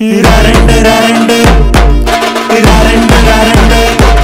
రారండు రారండు రారండు రారండు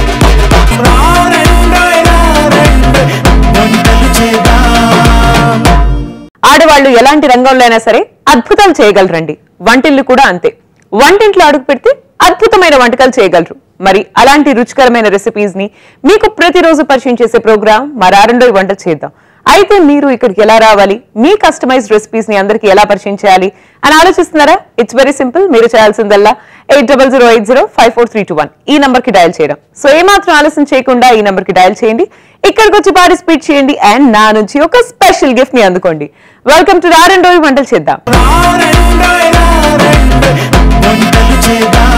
రారండు రారండు వంటలు చేద్దాం ఆడవాళ్ళు ఎలాంటి రంగంలో అయినా సరే అద్భుతాలు చేయగలరండి వంటిల్లు కూడా అంతే వంటింట్లో అడుగు పెడితే అద్భుతమైన వంటకాలు చేయగలరు మరి అలాంటి రుచికరమైన రెసిపీస్ ని మీకు ప్రతిరోజు పరిచయం చేసే ప్రోగ్రామ్ మరారండో వంట చేద్దాం అయితే మీరు ఇక్కడికి ఎలా రావాలి మీ కస్టమైజ్డ్ రెసిపీస్ ని అందరికి ఎలా పరిచయం చేయాలి అని ఆలోచిస్తున్నారా ఇట్స్ వెరీ సింపుల్ మీరు చేయాల్సిందల్లా eight double zero eight zero five four three two one ఈ నంబర్ కి డయల్ చేయడం సో ఏమాత్రం ఆలస్యం చేయకుండా ఈ నంబర్ కి డయల్ చేయండి ఇక్కడికి వచ్చి పార్టిసిపేట్ చేయండి అండ్ నా నుంచి ఒక స్పెషల్ గిఫ్ట్ ని అందుకోండి వెల్కమ్ టు రారండోయి వంటలు చేద్దాం రారండు రారండు వంటలు చేద్దాం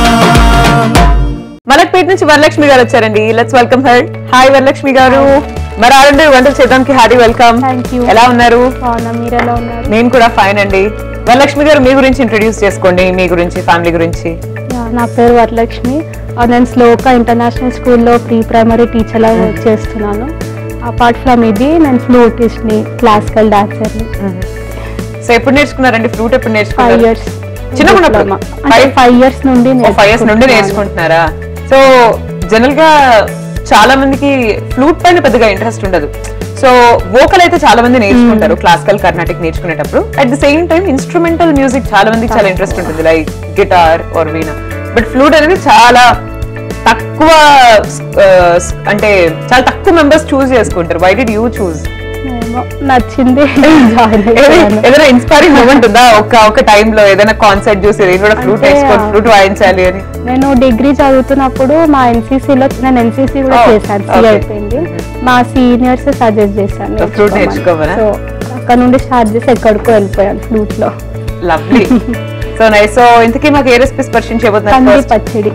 మలక్పేట నుంచి వరలక్ష్మి గారు వచ్చారండి let's welcome her hi Varalakshmi garu మరి ఆడండి వంటలు చేద్దాంకి హార్డీ వెల్కమ్ Thank you. ఎలా ఉన్నారు అవునా మీరు ఎలా ఉన్నారు నేను కూడా ఫైన్ అండి వరలక్ష్మి గారు మీ గురించి ఇంట్రొడ్యూస్ చేసుకోండి మీ గురించి ఫ్యామిలీ గురించి యా, నా పేరు వరలక్ష్మి ఆ, నేను శ్లోక ఇంటర్నేషనల్ స్కూల్లో ప్రీ ప్రైమరీ టీచర్లా వర్క్ చేస్తున్నాను అపార్ట్ ఫ్రమ్ ఇది నేను ఫ్లూటిస్ట్ని క్లాసికల్ డాన్సర్ని సో ఎప్పుడు నేర్చుకున్నారండి ఫ్లూట్ ఎప్పుడు ఫైవ్ నేర్చుకున్నారు ఇయర్స్ చిన్నప్పుడు అంటే ఫైవ్ ఇయర్స్ నుండి ఫైవ్ ఇయర్స్ నుండి నేర్చుకుంటున్నారా సో జనరల్ గా చాలా మందికి ఫ్లూట్ పైన పెద్దగా ఇంట్రెస్ట్ ఉండదు సో వోకల్ అయితే చాలా మంది నేర్చుకుంటారు క్లాసికల్ కర్ణాటిక్ నేర్చుకునేటప్పుడు at the same time instrumental music చాలా మందికి చాలా ఇంట్రెస్ట్ ఉంటుంది like guitar or veena but flute అనేది చాలా తక్కువ ఆ, అంటే చాలా తక్కువ మెంబర్స్ చూస్ చేసుకుంటారు వై డిడ్ యూ చూస్ ఏమో, నచ్చింది జాయిన్ అయ్యాను ఏదైనా ఇన్స్పైరింగ్ మూమెంట్ ఉందా ఒక ఒక time లో ఏదైనా కాన్సర్ట్ చూసి నేను కూడా ఫ్లూట్ అంటే, నేర్చుకోవాలి ఫ్లూట్ వాయించాలి అని నేను డిగ్రీ చదువుతున్నప్పుడు మా ఎన్సీసీలో నేను ఎన్సీసీ కూడా Oh, చేశాను సి okay. అయిపోయింది మా సీనియర్స్ సజెస్ట్ చేశాను So, flute నేర్చుకోమనా? సో అక్కడ నుండి స్టార్ట్ చేసి ఎక్కడికో వెళ్ళిపోయాను ఫ్లూట్ లో లవ్లీ సో నైస్ సో ఇంతకీ మాకు ఏ రెసిపీస్ పరిచయం చేయబోతున్నారు కంది first? పచ్చడి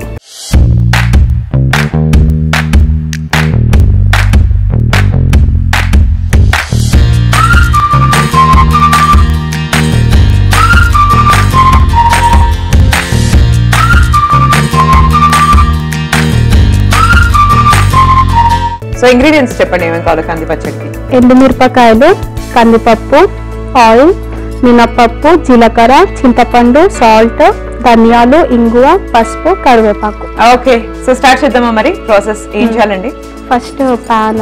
సో ఇంగ్రీడియంట్స్ చెప్పండి ఏమేమి కావాలి కంది పచ్చడికి ఎండుమిరపకాయలు కందిపప్పు ఆయిల్ మినప్పప్పు జీలకర్ర చింతపండు సాల్ట్ ధనియాలు ఇంగువ పసుపు కరివేపాకు ఓకే సో స్టార్ట్ చేద్దామా మరి ప్రాసెస్ ఏం చేయాలండి ఫస్ట్ పాన్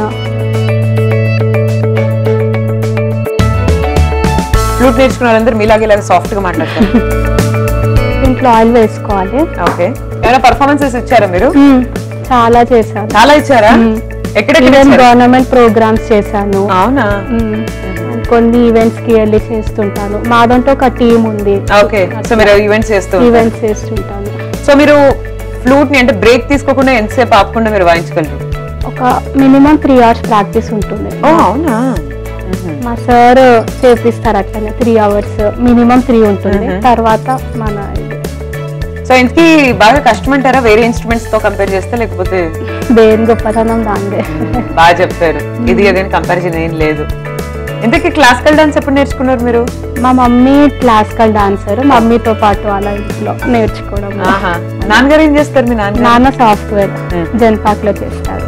ఫ్లూట్ నేర్చుకున్న వాళ్ళందరూ మీలాగే ఇలాగ సాఫ్ట్ గా మాట్లాడతారు దీంట్లో ఆయిల్ వేసుకోవాలి ఓకే ఏమైనా పర్ఫార్మెన్సెస్ ఇచ్చారా మీరు మ్మ్. చాలా చేశాను చాలా ఇచ్చారా మ్మ్. ఎక్కడెక్కడ ఈవెన్ ఇచ్చారు? గవర్నమెంట్ ప్రోగ్రామ్స్ చేశాను అవునా మ్మ్. కొన్ని ఈవెంట్స్ కి వెళ్ళి చేస్తుంటాను మాదంటూ ఒక టీం ఉంది ఓకే సో మీరు ఈవెంట్స్ చేస్తూ ఉంటారు. ఈవెంట్స్ చేస్తుంటాను సో మీరు ఫ్లూట్ ని అంటే బ్రేక్ తీసుకోకుండా ఎంతసేపు ఆపకుండా మీరు వాయించగలరు ఒక మినిమం త్రీ అవర్స్ ప్రాక్టీస్ ఉంటుంది ఓ అవునా మా సార్ చేపిస్తారు అట్లనే త్రీ అవర్స్ మినిమం త్రీ ఉంటుంది మ్మ్. తర్వాత మన ఇది సో ఇంతకీ బాగా కష్టం అంటారా వేరే ఇన్స్ట్రుమెంట్స్ తో కంపేర్ చేస్తే లేకపోతే దేని గొప్పతనం దాందే బాగా చెప్పారు ఇది అదేని కంపారిజన్ ఏం లేదు ఇంతకీ క్లాసికల్ డాన్స్ ఎప్పుడు నేర్చుకున్నారు మీరు మా మమ్మీ క్లాసికల్ డాన్సర్ మమ్మీతో పాటు అలా ఇంట్లో నేర్చుకోవడం ఆహా నాన్నగారు ఏం చేస్తారు మీ నాన్న నాన్న సాఫ్ట్వేర్ మ్మ్. జెన్పాక్ లో చేస్తారు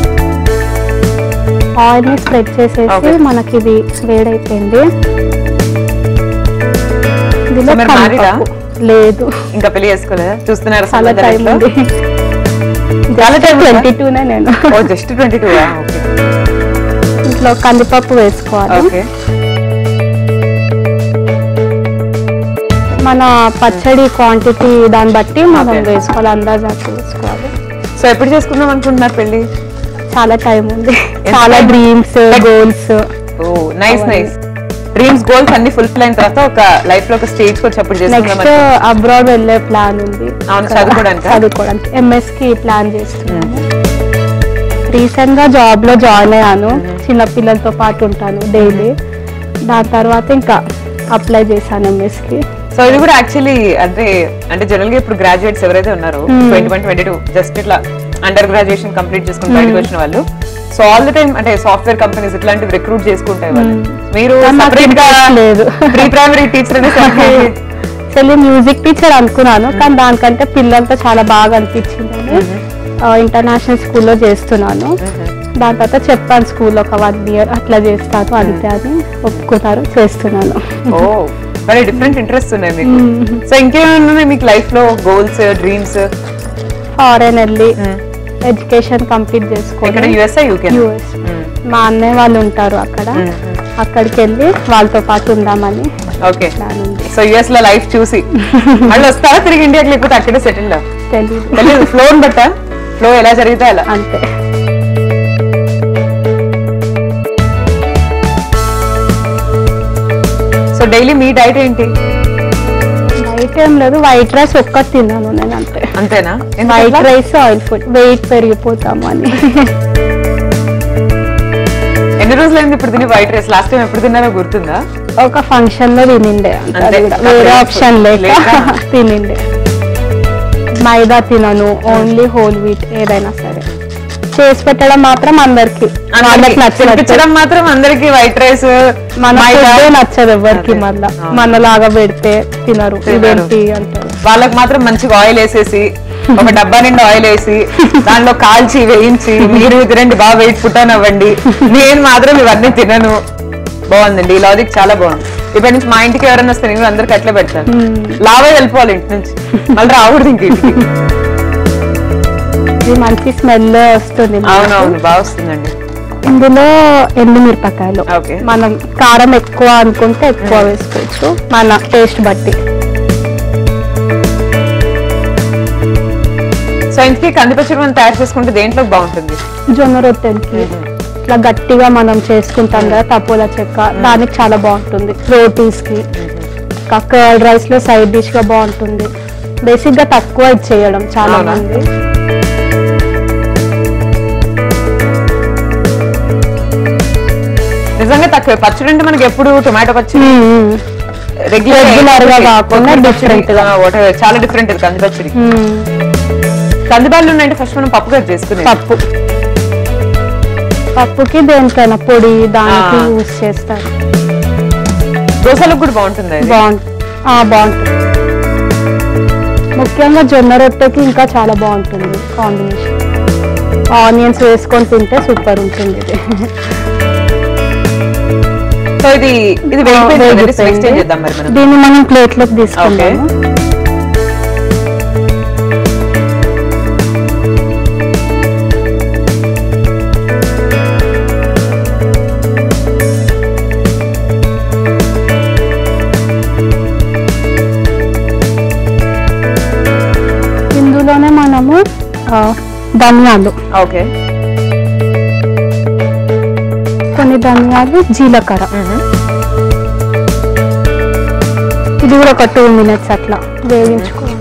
ఆయిల్ ని స్ప్రెడ్ చేసేసి Okay. మనకి ఇది వేడైపోయింది ఇందులో So, మీరు married ఆ? కందిపప్పు. లేదు ఇంకా పెళ్లి చేసుకోలేదా చూస్తున్నారా చాలా టైం సంబంధాలు ఉంది చాలా time ఉందా? ట్వంటీ టూనే నేను oh just twenty two okay ఇంట్లో కందిపప్పు వేసుకోవాలి ఓకే మన పచ్చడి క్వాంటిటీ దాన్ని బట్టి మనం Okay. వేసుకోవాలి అందాజా వేసుకోవాలి సో ఎప్పుడు చేసుకుందాం అనుకుంటున్నారు పెళ్లి చాలా టైం ఉంది ఎంత చాలా time? Dreams goals oh nice nice dreams goals అన్ని ఫుల్ఫిల్ అయిన తర్వాత ఒక లైఫ్ లో ఒక స్టేజ్ కి వచ్చి అప్పుడు చేసుకుందాం నెక్స్ట్ అబ్రాడ్ వెళ్ళే ప్లాన్ ఉంది అవును, చదువుకోడానికా? చదువుకోవడానికి ఎంఎస్ కి ప్లాన్ చేస్తున్నాను రీసెంట్ గా జాబ్ లో జాయిన్ అయ్యాను చిన్న పిల్లలతో పాటు ఉంటాను డైలీ దాని తర్వాత ఇంకా అప్లై చేశాను ఎంఎస్ కి సో ఇది కూడా యాక్చువల్లీ అంటే అంటే జనరల్ గా ఇప్పుడు గ్రాడ్యుయేట్స్ ఎవరైతే ఉన్నారో Hmm. Twenty one twenty two just ఇట్లా అండర్ గ్రాడ్యుయేషన్ కంప్లీట్ చేసుకుని బయటకు వచ్చిన వాళ్ళు సో ఆల్ ది టైమ్ అంటే సాఫ్ట్వేర్ కంపెనీస్ ఇట్లాంటివి రిక్రూట్ చేసుకుంటాయి వాళ్ళు Hmm. మీరు కానీ నాకు separate గా interest లేదు. ప్రీ ప్రైమరీ టీచర్ అనేసరికి యాక్చువల్లీ మ్యూజిక్ టీచర్ అనుకున్నాను కానీ దానికంటే పిల్లలతో చాలా బాగా అనిపించింది ఇంటర్నేషనల్ స్కూల్లో చేస్తున్నాను దాని తర్వాత చెప్పాను స్కూల్ ఒక వన్ ఇయర్ అట్లా చేస్తాను అంతే అని ఒప్పుకున్నారు చేస్తున్నాను ఓ వెరీ డిఫరెంట్ ఇంట్రెస్ట్ ఉన్నాయి మీకు సో ఇంకేమైనా ఉన్నాయి మీకు లైఫ్ లో గోల్స్ డ్రీమ్స్ ఫారెన్ వెళ్ళి Hmm. ఎడ్యుకేషన్ కంప్లీట్ ఇక్కడ చేసుకొని యుఎస్ఏ యూకే యూఎస్ మా అన్నయ్య వాళ్ళు ఉంటారు అక్కడ Hmm. అక్కడికి వెళ్ళి వాళ్ళతో పాటు ఉందామని ఓకే ప్లాన్ ఉంది సో యుఎస్ లో లైఫ్ చూసి మళ్ళీ వస్తారా తిరిగి ఇండియాకి లేకపోతే అక్కడే సెటిల్ తెలీదు తెలియదు ఫ్లో బట్ట ఫ్లో ఎలా జరిగితే అలా అంతే సో డైలీ మీ డైట్ ఏంటి నైట్ ఏం లేదు వైట్ రైస్ ఒక్కటి తిన్నాను నేను అంతే అంతేనా white rice oil food weight పెరిగిపోతాము అని ఎన్ని రోజులైంది ఇప్పుడు తిని వైట్ రైస్ లాస్ట్ టైం ఎప్పుడు తిన్నారో గుర్తుందా ఒక ఫంక్షన్ లో తినిండే అంతే అంతే. అది కూడా. వేరే అక్కడ ఆప్షన్ లేక లేక. తినిండే మైదా తినను ఓన్లీ హోల్ వీట్ ఏదైనా సరే చేసి పెట్టడం మాత్రం అందరికి వాళ్ళకి నచ్చినట్టు తినిపించడం మాత్రం అందరికి వైట్ రైస్ మన ఫుడ్ నచ్చదు ఎవరికి అదే. మళ్ళా అవును. మనలాగా పెడితే తినరు తినరు. ఇదేంటి అంటారు వాళ్ళకి మాత్రం మంచిగా ఆయిల్ వేసేసి ఒక డబ్బా నిండా ఆయిల్ వేసి దానిలో కాల్చి వేయించి మీరు తినండి బాగా వెయిట్ పుట్టాను అవ్వండి నేను మాత్రం ఇవన్నీ తినను బాగుందండి ఈ లాజిక్ చాలా బాగుంది ఇప్పటి నుంచి మా ఇంటికి ఎవరైనా వస్తే నేను అందరికి అట్లే పెడతాను లావే వెళ్ళిపోవాలి ఇంటి నుంచి మళ్ళీ రాకూడదు ఇంక ఇంటికి ఇది మంచి స్మెల్ వస్తుంది మనకు. అవునవును బాగా వస్తుందండి ఇందులో ఎండుమిరపకాయలు Okay. మనం కారం ఎక్కువ అనుకుంటే ఎక్కువ వేసుకోవచ్చు మన టేస్ట్ బట్టి సో ఇంటికి కందిపచ్చడి మనం తయారు చేసుకుంటే దేంట్లో బాగుంటుంది జొన్న రొట్టెలకి ఇట్లా గట్టిగా మనం చేసుకుంటాం కదా తపోలా చెక్క దానికి చాలా బాగుంటుంది రోటీస్ కి కర్డ్ రైస్ లో సైడ్ డిష్ గా బాగుంటుంది బేసిక్ గా తక్కువ ఇది చేయడం చాలా అవునా? మంది నిజంగా తక్కువ పచ్చడి అంటే మనకి ఎప్పుడు టొమాటో పచ్చడి మ్మ్. రెగ్యులర్ Regular గా కాకుండా different గా. చాలా డిఫరెంట్ ఇది కందిపచ్చడి మ్మ్. కందిబాళ్ళు ఉన్నాయంటే ఫస్ట్ మనం పప్పు కట్ చేసుకునేది పప్పు పప్పుకి దేనికైనా పొడి దానికి ఆ. యూస్ చేస్తారు దోశలకు కూడా బాగుంటుంది అది బాగుంటుంది ఆ, బాగుంటుంది ముఖ్యంగా జొన్న రొట్టెకి ఇంకా చాలా బాగుంటుంది కాంబినేషన్ ఆనియన్స్ వేసుకొని తింటే సూపర్ ఉంటుంది ఇది సో ఇది ఇది వేగిపోయింది కదండి. నెక్స్ట్ ఏం వేగిపోయింది. చేద్దాం మరి మనం దీన్ని మనం ప్లేట్లోకి తీసుకుందాము ఇందులోనే మనము ఆ, ధనియాలు ఓకే కొన్ని ధనియాలు జీలకర్ర ఇది కూడా ఒక టూ మినిట్స్ అట్లా వేయించుకోవాలి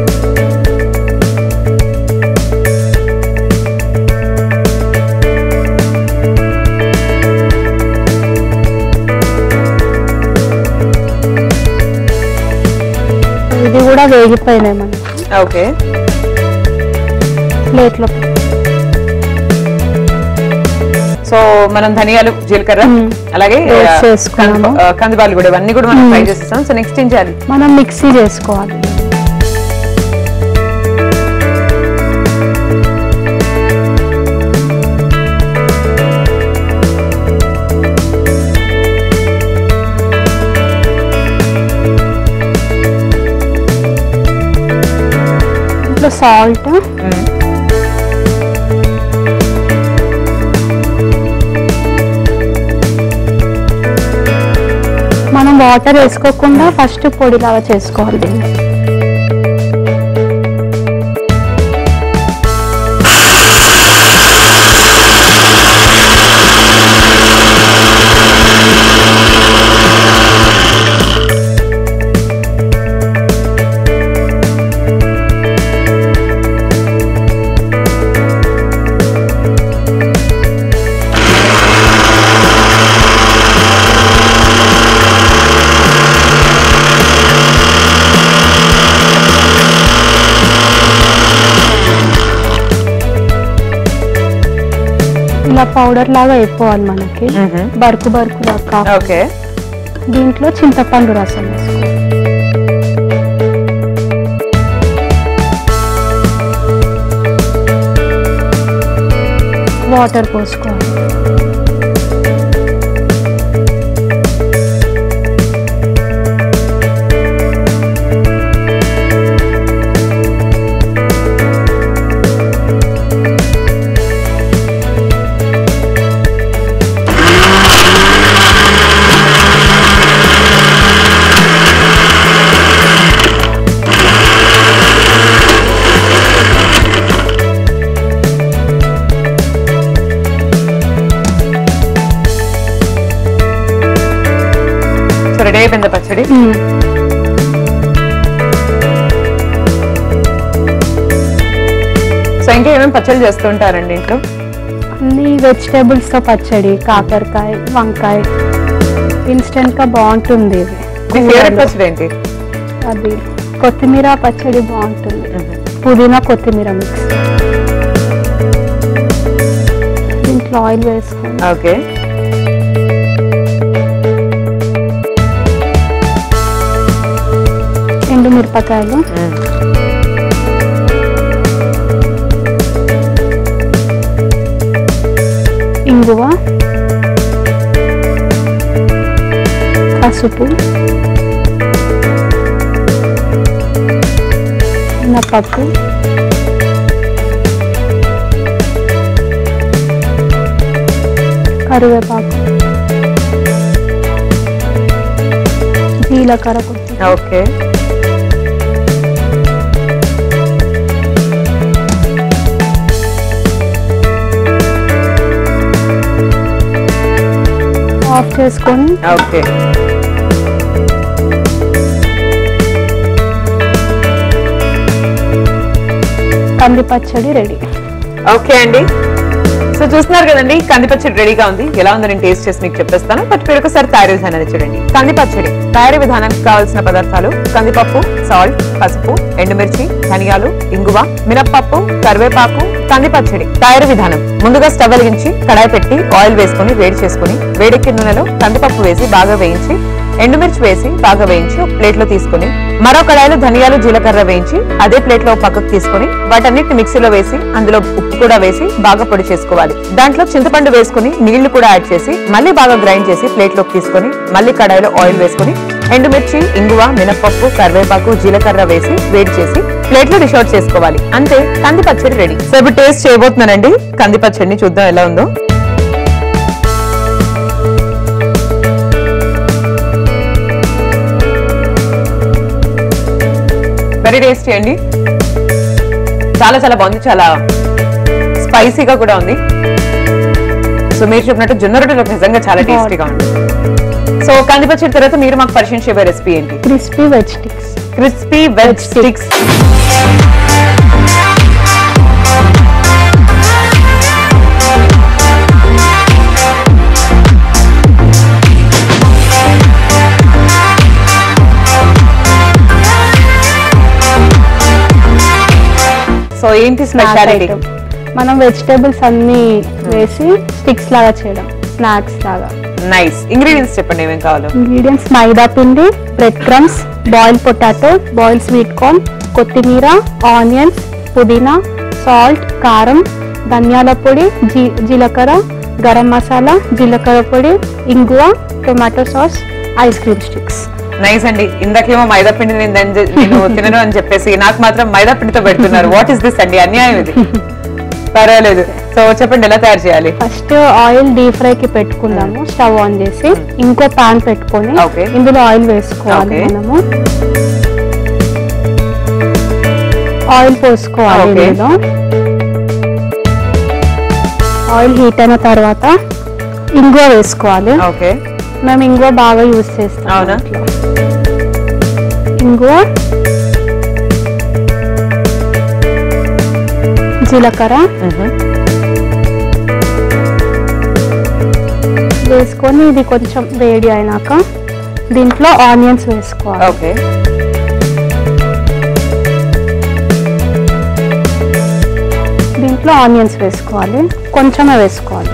ఇది కూడా వేగిపోయినాయి మనకి ఓకే ప్లేట్లో సో మనం ధనియాలు జీలకర్ర మ్మ్. అలాగే Roast ఆ, చేసుకున్నాము. కంది- ఆ, కందిబాలు కూడా ఇవన్నీ కూడా మనం ఫ్రై చేసేస్తాం సో నెక్స్ట్ ఏం చేయాలి మనం మిక్సీ చేసుకోవాలి ఇంట్లో సాల్ట్ మనం వాటర్ వేసుకోకుండా ఫస్ట్ పొడిలాగా చేసుకోవాలి దీన్ని ఇలా పౌడర్ లాగా అయిపోవాలి మనకి మ్మ్. బరుకు బరుకు లాగా కాకుండా. ఓకే దీంట్లో చింతపండు రసం వేసుకోవాలి వాటర్ పోసుకోవాలి మ్మ్. సో ఇంకా ఏమేమి పచ్చళ్ళు చేస్తూ ఉంటారండి ఇంట్లో అన్ని వెజిటేబుల్స్ తో పచ్చడి కాకరకాయ వంకాయ ఇన్స్టెంట్ గా బాగుంటుంది ఇది మీ ఫేవరెట్ కూరలు. పచ్చడి ఏంటి అది కొత్తిమీర పచ్చడి బాగుంటుంది పుదీనా కొత్తిమీర మిక్స్ దీంట్లో ఆయిల్ వేసుకొని ఓకే ఎండు మిరపకాయలు ఇంగువ పసుపు మినపప్పు కరివేపాకు జీలకర్ర కొంచెం ఓకే ఆఫ్ చేసుకొని ఓకే కంది పచ్చడి రెడీ ఓకే అండి సో చూస్తున్నారు కదండి కంది పచ్చడి రెడీగా ఉంది ఎలా ఉందో నేను టేస్ట్ చేసి మీకు చెప్పేస్తాను బట్ మీరు ఒకసారి తయారీ విధానాన్ని చూడండి కంది పచ్చడి తయారీ విధానానికి కావాల్సిన పదార్థాలు కందిపప్పు సాల్ట్ పసుపు ఎండుమిర్చి ధనియాలు ఇంగువ మినప్పప్పు కరివేపాకు కంది పచ్చడి తయారీ విధానం ముందుగా స్టవ్ వెలిగించి కడాయి పెట్టి ఆయిల్ వేసుకొని వేడి చేసుకుని వేడెక్కిన నూనెలో కందిపప్పు వేసి బాగా వేయించి ఎండుమిర్చి వేసి బాగా వేయించి ఒక ప్లేట్ లో తీసుకుని మరో కడాయిలో ధనియాలు జీలకర్ర వేయించి అదే ప్లేట్ లో ఒక పక్కకు తీసుకుని వాటన్నిటిని మిక్సీలో వేసి అందులో ఉప్పు కూడా వేసి బాగా పొడి చేసుకోవాలి దాంట్లో చింతపండు వేసుకుని నీళ్లు కూడా యాడ్ చేసి మళ్ళీ బాగా గ్రైండ్ చేసి ప్లేట్ లోకి తీసుకుని మళ్ళీ కడాయిలో ఆయిల్ వేసుకుని ఎండుమిర్చి ఇంగువ మినపప్పు కరివేపాకు జీలకర్ర వేసి వేడి చేసి ప్లేట్ లో డిష్ అవుట్ చేసుకోవాలి అంతే కంది పచ్చడి రెడీ సో ఇప్పుడు టేస్ట్ చేయబోతున్నానండి కంది పచ్చడిని చూద్దాం ఎలా ఉందో వెరీ టేస్టీ అండి చాలా చాలా బాగుంది చాలా స్పైసీగా కూడా ఉంది సో మీరు చెప్పినట్టు జొన్న రొట్టెలు నిజంగా చాలా టేస్టీగా ఉంది సో కంది పచ్చడి తర్వాత మీరు మాకు పరిచయం చేయబోయే రెసిపీ ఏంటి crispy veg sticks crispy veg sticks so ఏంటి స్నాక్ స్పెషాలిటీ ఐటమ్ మనం వెజిటేబుల్స్ అన్ని వేసి స్టిక్స్ లాగా చేయడం స్నాక్స్ లాగా నైస్ ఇంగ్రీడియంట్స్ చెప్పండి ఏమేం కావాలో ఇంగ్రీడియంట్స్ మైదా పిండి bread crumbs boil potato boil sweet corn కొత్తిమీర ఆనియన్స్ పుదీనా సాల్ట్ కారం ధనియాల పొడి జీ జీలకర్ర గరం మసాలా జీలకర్ర పొడి ఇంగువ tomato sauce ice cream sticks nice అండి ఇందాకేమో మైదా పిండి నేను దన్- నేను తినను అని చెప్పేసి నాకు మాత్రం మైదా పిండితో పెడుతున్నారు వాట్ ఇస్ దిస్ అండి అన్యాయం ఇది పర్వాలేదు సో చెప్పండి ఎలా తయారు చేయాలి ఫస్ట్ ఆయిల్ డీప్ ఫ్రై కి పెట్టుకుందాము స్టవ్ ఆన్ చేసి ఇంకో పాన్ పెట్టుకొని Okay. ఇందులో ఆయిల్ వేసుకోవాలి Okay. మనము ఆయిల్ పోసుకోవాలి Okay. ఇందులో ఆయిల్ హీట్ అయిన తర్వాత ఇంగువ వేసుకోవాలి ఓకే మేము ఇంగువ బాగా యూజ్ చేస్తాం అవునా? ఇంట్లో. ఇంగువ జీలకర్ర వేసుకొని ఇది కొంచెం వేడి అయినాక దీంట్లో ఆనియన్స్ వేసుకోవాలి ఓకే దీంట్లో ఆనియన్స్ వేసుకోవాలి కొంచెమే వేసుకోవాలి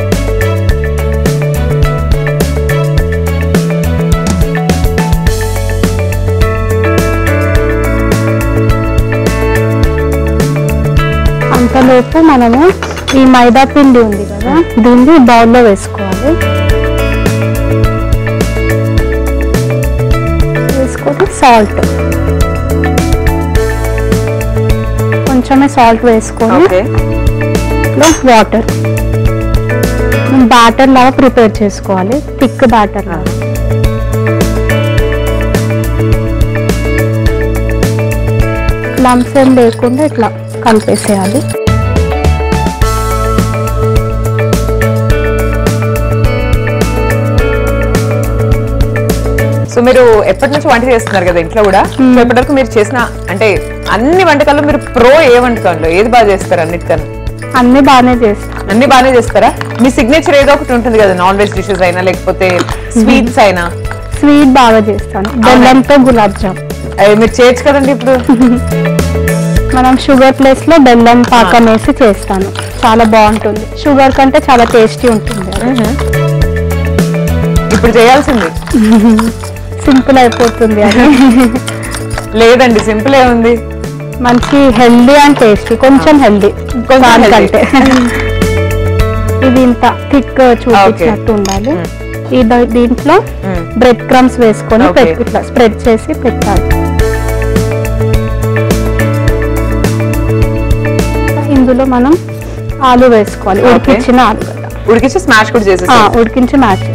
అంతలోపు మనము ఈ మైదా పిండి ఉంది కదా దీన్ని బౌల్లో వేసుకోవాలి వేసుకొని సాల్ట్ కొంచెమే సాల్ట్ వేసుకొని ఓకే లో వాటర్ బ్యాటర్ లాగా ప్రిపేర్ చేసుకోవాలి థిక్ బ్యాటర్ లాగా లమ్స్ ఏం లేకుండా ఇట్లా కలిపేసేయాలి సో మీరు ఎప్పటి నుంచి వంట చేస్తున్నారు కదా ఇంట్లో కూడా సో ఇప్పటివరకు మీరు చేసిన అంటే అన్ని వంటకాల్లో మీరు ప్రో ఏ వంటకంలో ఏది బాగా చేస్తారు అన్నిటికన్నా అన్ని బాగానే చేస్తాను అన్ని బాగానే చేస్తారా మీ సిగ్నేచర్ ఏదో ఒకటి ఉంటుంది కదా నాన్ వెజ్ డిషెస్ అయినా లేకపోతే స్వీట్స్ అయినా స్వీట్ బాగా చేస్తాను బెల్లంతో గులాబ్ జామ్ అవి మీరు చేయొచ్చు కదండి ఇప్పుడు మనం షుగర్ ప్లేస్ లో బెల్లం పాకం వేసి చేస్తాను చాలా బాగుంటుంది షుగర్ కంటే చాలా టేస్టీ ఉంటుంది అది. ఇప్పుడు చేయాల్సింది సింపుల్ అయిపోతుంది అది లేదండి సింపుల్ ఏ ఉంది మంచి హెల్దీ అండ్ టేస్టీ కొంచెం హెల్దీ కొంచెం కంటే ఇది ఇంత థిక్ చూపించినట్టు ఉండాలి ఈ ద- దీంట్లో Mm. బ్రెడ్ క్రమ్స్ వేసుకొని Okay. పెట్టి ఇట్లా స్ప్రెడ్ చేసి పెట్టాలి ఇందులో మనం ఆలు వేసుకోవాలి Okay. ఉడికించిన ఆలుగడ్డ ఉడికించి స్మాష్ కూడా ఆ, చేసేసి ఉడికించి మ్యాచ్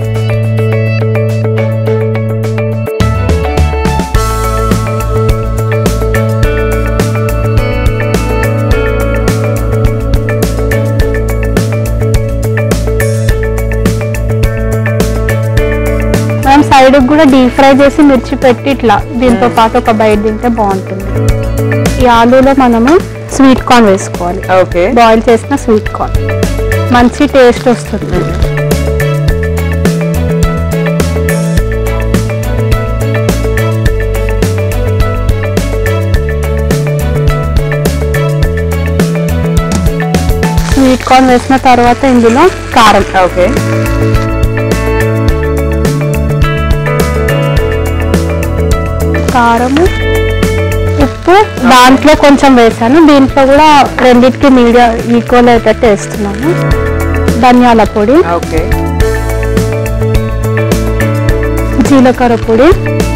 మనం సైడ్ కూడా డీప్ ఫ్రై చేసి మిర్చి పెట్టి ఇట్లా దీంతో పాటు ఒక బయట తింటే బాగుంటుంది ఈ ఆలూలో మనము స్వీట్ కార్న్ వేసుకోవాలి ఓకే బాయిల్ చేసిన స్వీట్ కార్న్ మంచి టేస్ట్ వస్తుంది స్వీట్ కార్న్ వేసిన తర్వాత ఇందులో కారం ఓకే కారము ఉప్పు దాంట్లో కొంచెం వేసాను దీంట్లో కూడా రెండింటికి మీడియా ఈక్వల్ అయ్యేటట్టు వేస్తున్నాను ధనియాల పొడి ఓకే జీలకర్ర పొడి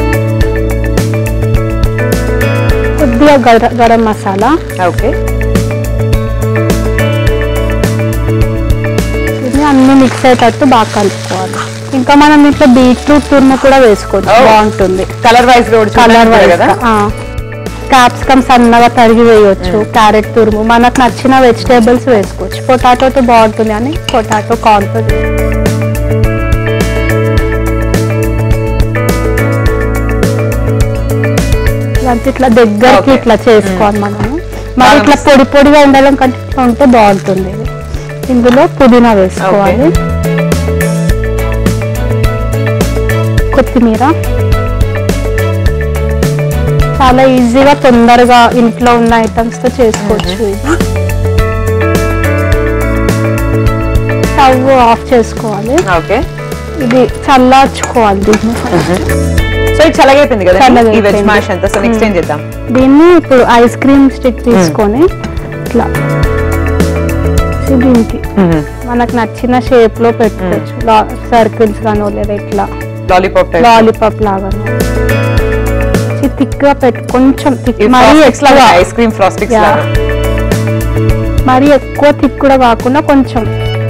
కొద్దిగా గర గరం మసాలా ఓకే ఇది అన్ని మిక్స్ అయ్యేటట్టు బాగా కలుపుకోవాలి ఇంకా మనం ఇట్లా బీట్రూట్ తురుము కూడా వేసుకోవచ్చు Oh. బాగుంటుంది కలర్ వైజ్ లో కలర్ కలర్ కదా క్యాప్సికమ్ సన్నగా తరిగి వేయొచ్చు క్యారెట్ తురుము మనకు నచ్చిన వెజిటేబుల్స్ వేసుకోవచ్చు పొటాటోతో బాగుంటుంది అని పొటాటో కార్న్తో ఇదంతా ఇట్లా దగ్గరికి Okay. ఇట్లా చేసుకోవాలి మనము మరి బాగా ఇట్లా మిక్స్ పొడి పొడిగా ఉండడం కంటే ఇట్లా ఉంటే బాగుంటుంది ఇది. ఇందులో పుదీనా వేసుకోవాలి కొత్తిమీర చాలా ఈజీగా తొందరగా ఇంట్లో ఉన్న ఐటమ్స్ తో చేసుకోవచ్చు ఇది స్టవ్ ఆఫ్ చేసుకోవాలి ఓకే ఇది చల్లార్చుకోవాలి దీన్ని సో ఇది చల్లగైపోయింది కదా ఈ వెజ్ చల్లగైపోయింది. మాష్ అంతా సో నెక్స్ట్ ఏం చేద్దాం దీన్ని ఇప్పుడు ఐస్ క్రీమ్ స్టిక్ తీసుకొని ఇట్లా ఇది దీనికి మనకు నచ్చిన షేప్ లో పెట్టుకోవచ్చు సర్కిల్స్ గానో లేదా ఇట్లా లాలీపాప్ టైప్ లాలీపాప్ లాగానో థిక్ గా పెట్టు కొంచెం థిక్ మరీ ఫ్రాస్టిక్స్ లాగా ఎక్కువ ఐస్ క్రీమ్ ఫ్రాస్టిక్స్ Yeah. లాగా మరీ ఎక్కువ థిక్ కూడా కాకుండా కొంచెం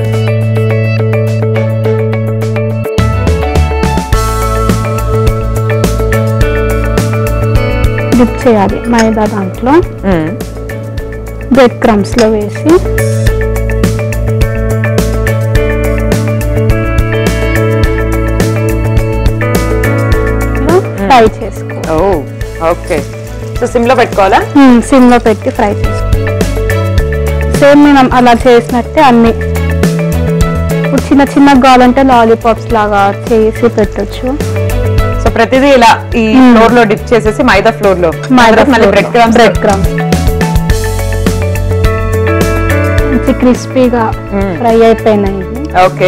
డిప్ చేయాలి మైదా దాంట్లో మ్మ్. బ్రెడ్ క్రమ్స్ లో వేసి ఫ్రై చేసుకో ఓ ఓకే సో సిమ్ లో పెట్టుకోవాలా సిమ్ లో పెట్టి ఫ్రై చేసుకో సేమ్ మనం అలా చేసినట్టే అన్ని ఇప్పుడు చిన్న చిన్న కావాలంటే లాలీపాప్స్ లాగా చేసి పెట్టొచ్చు సో ప్రతిదీ ఇలా ఈ మ్మ్. ఫ్లోర్ లో డిప్ చేసేసి మైదా ఫ్లోర్ లో మైదా మళ్ళీ బ్రెడ్ క్రమ్స్ బ్రెడ్ క్రమ్స్ మంచి క్రిస్పీగా మ్మ్. ఫ్రై అయిపోయినాయి ఇవి ఓకే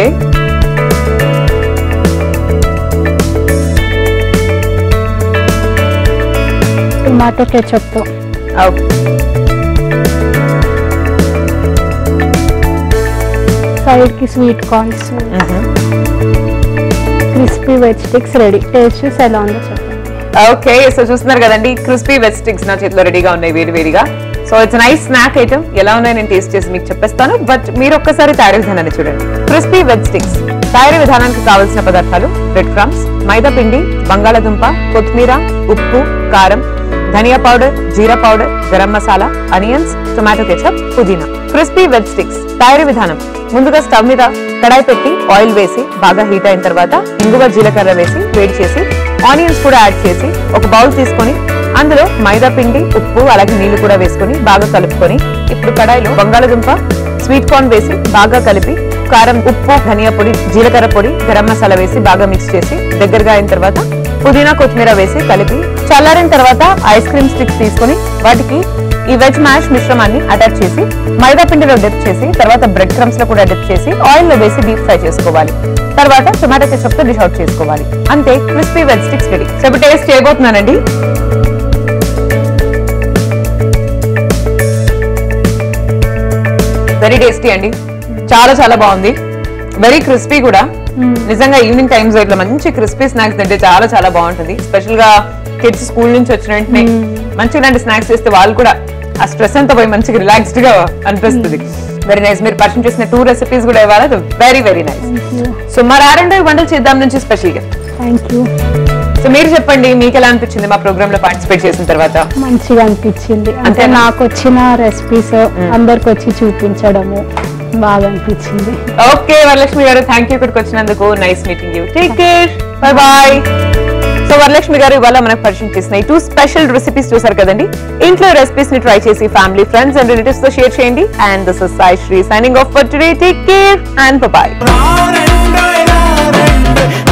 టమాటో ketchup తో సైడ్ కి sweet corns crispy veg sticks ready taste చూసి ఎలా ఉందో చెప్పండి ఓకే సో చూస్తున్నారు కదండి క్రిస్పీ వెజ్ స్టిక్స్ నా చేతిలో రెడీగా ఉన్నాయి వేడి వేడిగా so it's nice snack item ఎలా ఉన్నాయో నేను టేస్ట్ చేసి మీకు చెప్పేస్తాను బట్ మీరు ఒక్కసారి తయారీ విధానాన్ని చూడండి క్రిస్పీ వెజ్ స్టిక్స్ తయారీ విధానానికి కావలసిన పదార్థాలు బ్రెడ్ క్రమ్స్ మైదా పిండి బంగాళాదుంప కొత్తిమీర ఉప్పు కారం dhaniya powder jeera powder garam masala onions tomato ketchup పుదీనా క్రిస్పీ వెజ్ స్టిక్స్ తయారీ విధానం ముందుగా స్టవ్ మీద కడాయి పెట్టి ఆయిల్ వేసి బాగా హీట్ అయిన తర్వాత ఇంగువ జీలకర్ర వేసి వేడి చేసి ఆనియన్స్ కూడా యాడ్ చేసి ఒక బౌల్ తీసుకొని అందులో మైదా పిండి ఉప్పు అలాగే నీళ్లు కూడా వేసుకొని బాగా కలుపుకొని ఇప్పుడు కడాయిలో బంగాళదుంప స్వీట్ కార్న్ వేసి బాగా కలిపి కారం ఉప్పు ధనియా పొడి జీలకర్ర పొడి గరం మసాలా వేసి బాగా మిక్స్ చేసి దగ్గరగా అయిన తర్వాత పుదీనా కొత్తిమీర వేసి కలిపి చల్లారిన తర్వాత ఐస్ క్రీమ్ స్టిక్స్ తీసుకొని వాటికి ఈ వెజ్ మ్యాష్ మిశ్రమాన్ని అటాచ్ చేసి మైదా పిండిలో డిప్ చేసి తర్వాత బ్రెడ్ క్రమ్స్ లో కూడా డిప్ చేసి ఆయిల్ లో వేసి డీప్ ఫ్రై చేసుకోవాలి తర్వాత టొమాటో కెచప్ తో డిష్ అవుట్ చేసుకోవాలి అంతే crispy veg sticks ready so ఇప్పుడు టేస్ట్ చేయబోతున్నానండి వెరీ టేస్టీ అండి చాలా చాలా బాగుంది వెరీ క్రిస్పీ కూడా నిజంగా ఈవినింగ్ టైమ్స్ ఇట్లా మంచి క్రిస్పీ స్నాక్స్ తింటే చాలా చాలా బాగుంటుంది స్పెషల్ గా కిడ్స్ స్కూల్ నుంచి వచ్చిన వెంటనే మంచి ఇలాంటి స్నాక్స్ చేస్తే వాళ్ళు కూడా ఆ స్ట్రెస్ అంతా పోయి మంచిగా రిలాక్స్డ్ గా అనిపిస్తుంది వెరీ నైస్ మీరు పరిచయం చేసిన టూ రెసిపీస్ కూడా ఇవ్వాలి వెరీ వెరీ నైస్ సో మరి ఆరండో వంటలు చేద్దాం నుంచి స్పెషల్ గా థ్యాంక్ యూ సో మీరు చెప్పండి మీకు ఎలా అనిపించింది మా ప్రోగ్రామ్ లో పార్టిసిపేట్ చేసిన తర్వాత మంచిగా అనిపించింది అంటే అంతేనా? నాకు వచ్చిన రెసిపీస్ అందరికి వచ్చి చూపించడము బాగా అనిపించింది ఓకే వరలక్ష్మి గారు థ్యాంక్ యూ ఇక్కడికి వచ్చినందుకు nice meeting you take care bye bye so Varalakshmi గారు ఇవాళ మనకు పరిచయం చేసిన టూ స్పెషల్ రెసిపీస్ చూసారు కదండి ఇంట్లో రెసిపీస్ ని ట్రై చేసి ఫ్యామిలీ ఫ్రెండ్స్ అండ్ రిలేటివ్స్ తో షేర్ చేయండి and this is Sai Sri signing off for today take care and bye రారండోయ్ రారండోయ్